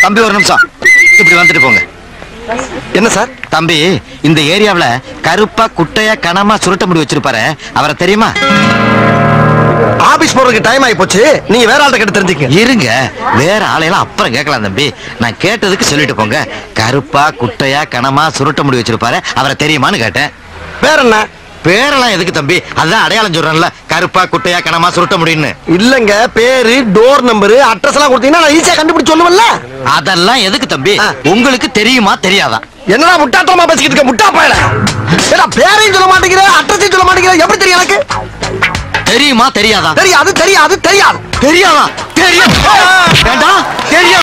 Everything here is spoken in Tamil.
தம்பி ஒரு நிமிஷம் இப்படி வந்துட்டு போங்க என்ன சார் தம்பி இந்த ஏரியாவுல கருப்பா குட்டையா கனமா சுருட்ட முடி வச்சிருப்பாரு அவரை தெரியுமா ஆபீஸ் போறதுக்கு டைம் ஆகி போச்சு நீங்க வேற ஆள்கிட்ட கிட்ட தெரிஞ்சுக்க இருங்க வேற ஆளையெல்லாம் அப்புறம் கேட்கலாம் தம்பி நான் கேட்டதுக்கு சொல்லிட்டு போங்க கருப்பா குட்டையா கனமா சுருட்ட முடி வச்சிருப்பாரு அவரை தெரியுமான்னு கேட்டேன் வேற என்ன பேரெல்லாம் எதுக்கு தம்பி அதான் அடையாளம் சொல்றேன்ல கருப்பா குட்டையா கனமா சுருட்ட முடியும்னு இல்லங்க பேரு டோர் நம்பர் அட்ரஸ் எல்லாம் கொடுத்தீங்கன்னா நான் ஈஸியா கண்டுபிடிச்சு சொல்லுவேன்ல அதெல்லாம் எதுக்கு தம்பி ஆ. உங்களுக்கு தெரியுமா தெரியாதா என்னடா முட்டாட்டமா பேசிக்கிட்டு இருக்க முட்டா பயல ஏடா பேரையும் சொல்ல மாட்டேங்கிற அட்ரஸையும் சொல்ல மாட்டேங்கிற எப்படி தெரியும் எனக்கு தெரியுமா தெரியாதா தெரியாது தெரியாது தெரியாது தெரியாதா தெரியும் வேண்டாம் தெரியும்